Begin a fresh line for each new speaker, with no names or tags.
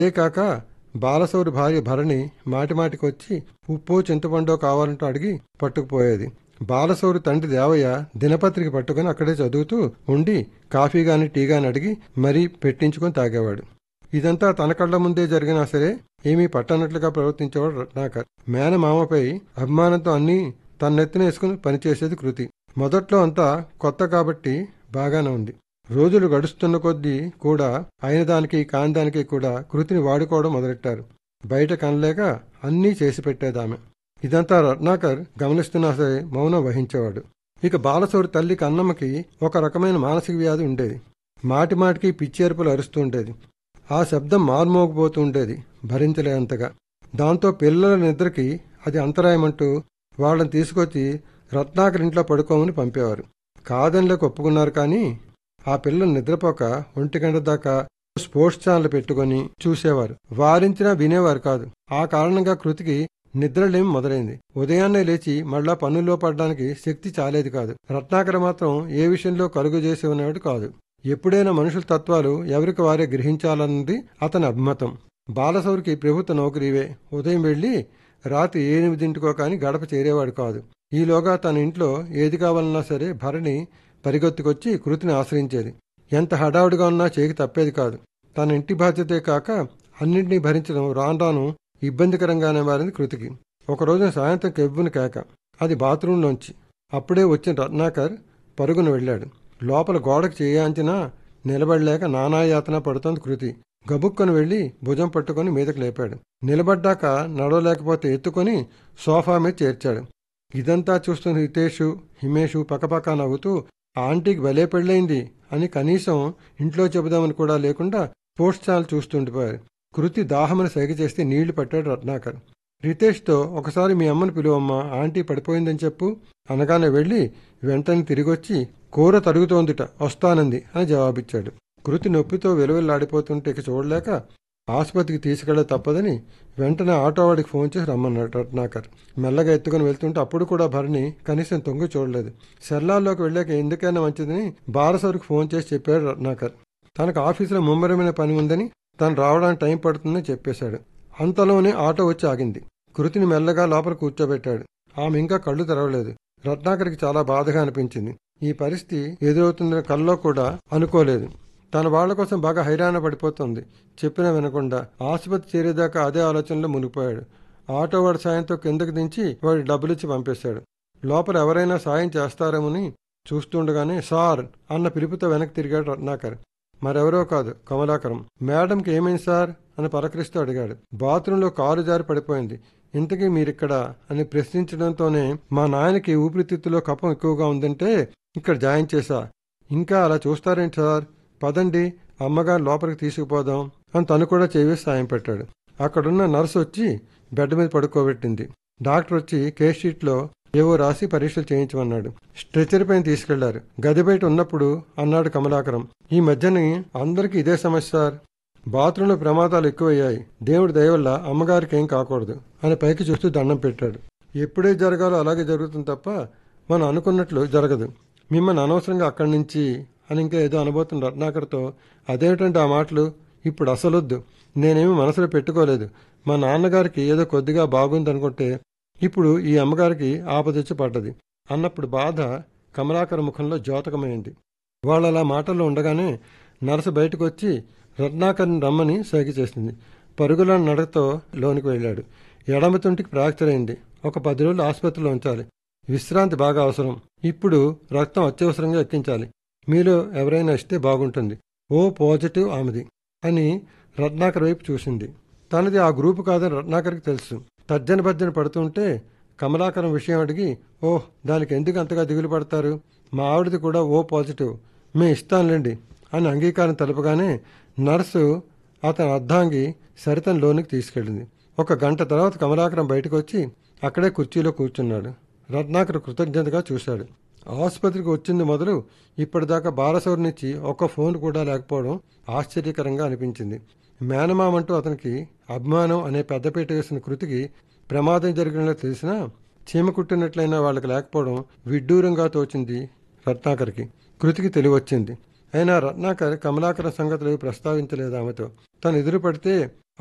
అదే కాక బాలసౌరి భార్య భరణి మాటిమాటికొచ్చి ఉప్పో చింతపండో కావాలంటూ అడిగి పట్టుకుపోయేది బాలసౌరి తండ్రి దేవయ్య దినపత్రిక పట్టుకుని అక్కడే చదువుతూ ఉండి కాఫీ గాని టీ గాని అడిగి మరీ పెట్టించుకొని తాగేవాడు ఇదంతా తన కళ్ళ ముందే జరిగినా సరే ఏమీ పట్టనట్లుగా ప్రవర్తించేవాడు రత్నాకర్ మేనమామపై అభిమానంతో అన్నీ తన నెత్తిన వేసుకుని పనిచేసేది కృతి మొదట్లో అంతా కొత్త కాబట్టి బాగానే ఉంది రోజులు గడుస్తున్న కొద్దీ కూడా అయిన దానికి కాని దానికి కూడా కృతిని వాడుకోవడం మొదలెట్టారు బయట కనలేక అన్నీ చేసి పెట్టేదామె ఇదంతా రత్నాకర్ గమనిస్తున్నా సరే మౌనం వహించేవాడు ఇక బాలసౌరి తల్లి కన్నమ్మకి ఒక రకమైన మానసిక వ్యాధి ఉండేది మాటి మాటికి పిచ్చేరుపులు అరుస్తూ ఉండేది ఆ శబ్దం మార్మోగిపోతూ ఉండేది భరించలేనంతగా దాంతో పిల్లల నిద్రకి అది అంతరాయమంటూ వాళ్ళని తీసుకొచ్చి రత్నాకర్ ఇంట్లో పడుకోమని పంపేవారు కాదనిలోకి ఒప్పుకున్నారు కానీ ఆ పిల్లలు నిద్రపోక ఒంటి గంట దాకా స్పోర్ట్స్ ఛానల్ పెట్టుకుని చూసేవారు వారించినా వినేవారు కాదు ఆ కారణంగా కృతికి నిద్రలేమి మొదలైంది ఉదయాన్నే లేచి మళ్ళా పనుల్లో పడడానికి శక్తి చాలేది కాదు రత్నాకర మాత్రం ఏ విషయంలో కలుగు చేసి ఉన్నవాడు కాదు ఎప్పుడైనా మనుషుల తత్వాలు ఎవరికి వారే గ్రహించాలన్నది అతని అభిమతం బాలసౌరికి ప్రభుత్వ నౌకరీవే ఉదయం వెళ్లి రాత్రి ఎనిమిదింటికో కాని గడప చేరేవాడు కాదు ఈలోగా తన ఇంట్లో ఏది కావాలన్నా సరే భరణి పరిగెత్తుకొచ్చి కృతిని ఆశ్రయించేది ఎంత హడావుడిగా ఉన్నా చేకి తప్పేది కాదు తన ఇంటి బాధ్యతే కాక అన్నింటినీ భరించడం రాను రాను ఇబ్బందికరంగానే మారింది కృతికి ఒకరోజు సాయంత్రం కెవ్వుని కేక అది బాత్రూంలోంచి అప్పుడే వచ్చిన రత్నాకర్ పరుగున వెళ్ళాడు లోపల గోడకు చేయాంచినా నిలబడలేక నానాయాతన పడుతోంది కృతి గబుక్కను వెళ్లి భుజం పట్టుకుని మీదకి లేపాడు నిలబడ్డాక నడవలేకపోతే ఎత్తుకొని సోఫా మీద చేర్చాడు ఇదంతా చూస్తున్న హితేషు హిమేషు పక్కపక్క నవ్వుతూ ఆంటీకి భలే పెళ్ళైంది అని కనీసం ఇంట్లో చెబుదామని కూడా లేకుండా స్పోర్ట్స్ ఛానల్ చూస్తుండిపోయారు కృతి దాహమని సైగ చేస్తే నీళ్లు పట్టాడు రత్నాకర్ రితేష్తో ఒకసారి మీ అమ్మని పిలువమ్మా ఆంటీ పడిపోయిందని చెప్పు అనగానే వెళ్లి వెంటనే తిరిగొచ్చి కూర తరుగుతోందిట వస్తానంది అని జవాబిచ్చాడు కృతి నొప్పితో వెలువెల్లాడిపోతుంటే ఇక చూడలేక ఆసుపత్రికి తీసుకెళ్ళ తప్పదని వెంటనే ఆటో వాడికి ఫోన్ చేసి రమ్మన్నాడు రత్నాకర్ మెల్లగా ఎత్తుకుని వెళ్తుంటే అప్పుడు కూడా భరణి కనీసం తొంగి చూడలేదు సెల్లాల్లోకి వెళ్ళాక ఎందుకైనా మంచిదని బారసరికి ఫోన్ చేసి చెప్పాడు రత్నాకర్ తనకు ఆఫీసులో ముమ్మరమైన పని ఉందని తను రావడానికి టైం పడుతుందని చెప్పేశాడు అంతలోనే ఆటో వచ్చి ఆగింది కృతిని మెల్లగా లోపల కూర్చోబెట్టాడు ఆమె ఇంకా కళ్ళు తెరవలేదు రత్నాకర్కి చాలా బాధగా అనిపించింది ఈ పరిస్థితి ఎదురవుతుందని కల్లో కూడా అనుకోలేదు తన వాళ్ల కోసం బాగా హైరాణ పడిపోతుంది చెప్పినా వినకుండా ఆసుపత్రి చేరేదాకా అదే ఆలోచనలో మునిగిపోయాడు ఆటో వాడి సాయంతో కిందకి దించి వాడి డబ్బులిచ్చి పంపేశాడు లోపల ఎవరైనా సాయం చేస్తారేమని చూస్తుండగానే సార్ అన్న పిలుపుతో వెనక్కి తిరిగాడు రత్నాకర్ మరెవరో కాదు కమలాకరం మేడంకి ఏమైంది సార్ అని పలకరిస్తూ అడిగాడు బాత్రూంలో కారు జారి పడిపోయింది ఇంతకీ మీరిక్కడ అని ప్రశ్నించడంతోనే మా నాయనకి ఊపిరితిత్తులో కఫం ఎక్కువగా ఉందంటే ఇక్కడ జాయిన్ చేశా ఇంకా అలా చూస్తారేంటి సార్ పదండి అమ్మగారు లోపలికి తీసుకుపోదాం అని తను కూడా చేవేసి సాయం పెట్టాడు అక్కడున్న నర్సు వచ్చి బెడ్ మీద పడుకోబెట్టింది డాక్టర్ వచ్చి కేస్ షీట్లో ఏవో రాసి పరీక్షలు చేయించమన్నాడు స్ట్రెచర్ పైన తీసుకెళ్లారు గది బయట ఉన్నప్పుడు అన్నాడు కమలాకరం ఈ మధ్యని అందరికీ ఇదే సమస్య సార్ బాత్రూంలో ప్రమాదాలు ఎక్కువయ్యాయి దేవుడి దయవల్ల అమ్మగారికి ఏం కాకూడదు అని పైకి చూస్తూ దండం పెట్టాడు ఎప్పుడే జరగాలో అలాగే జరుగుతుంది తప్ప మనం అనుకున్నట్లు జరగదు మిమ్మల్ని అనవసరంగా అక్కడి నుంచి అని ఇంకా ఏదో అనబోతున్న రత్నాకర్తో అదేమిటంటే ఆ మాటలు ఇప్పుడు అసలొద్దు నేనేమి మనసులో పెట్టుకోలేదు మా నాన్నగారికి ఏదో కొద్దిగా బాగుందనుకుంటే ఇప్పుడు ఈ అమ్మగారికి ఆపదొచ్చి పడ్డది అన్నప్పుడు బాధ కమలాకర ముఖంలో జ్యోతకమైంది వాళ్ళలా మాటల్లో ఉండగానే నరసు బయటకు వచ్చి రత్నాకర్ని రమ్మని సైగ చేసింది పరుగుల నడకతో లోనికి వెళ్ళాడు ఎడమ తుంటికి ఫ్రాక్చర్ అయింది ఒక పది రోజులు ఆసుపత్రిలో ఉంచాలి విశ్రాంతి బాగా అవసరం ఇప్పుడు రక్తం అత్యవసరంగా ఎక్కించాలి మీలో ఎవరైనా ఇస్తే బాగుంటుంది ఓ పాజిటివ్ ఆమెది అని రత్నాకర్ వైపు చూసింది తనది ఆ గ్రూపు కాదని రత్నాకర్కి తెలుసు తర్జన భర్జన పడుతుంటే కమలాకరం విషయం అడిగి ఓహ్ దానికి ఎందుకు అంతగా దిగులు పడతారు మా ఆవిడది కూడా ఓ పాజిటివ్ మే ఇస్తానులేండి అని అంగీకారం తెలపగానే నర్సు అతని అర్ధాంగి సరితను లోనికి తీసుకెళ్ళింది ఒక గంట తర్వాత కమలాకరం బయటకు వచ్చి అక్కడే కుర్చీలో కూర్చున్నాడు రత్నాకర్ కృతజ్ఞతగా చూశాడు ఆసుపత్రికి వచ్చింది మొదలు ఇప్పటిదాకా బాలసౌరినిచ్చి ఒక్క ఫోన్ కూడా లేకపోవడం ఆశ్చర్యకరంగా అనిపించింది మేనమామంటూ అతనికి అభిమానం అనే పెద్దపీట వేసిన కృతికి ప్రమాదం జరిగినట్లు తెలిసినా చీమ కుట్టినట్లయినా వాళ్ళకి లేకపోవడం విడ్డూరంగా తోచింది రత్నాకర్కి కృతికి తెలివచ్చింది అయినా రత్నాకర్ కమలాకర సంగతులు ప్రస్తావించలేదు ఆమెతో తను ఎదురు పడితే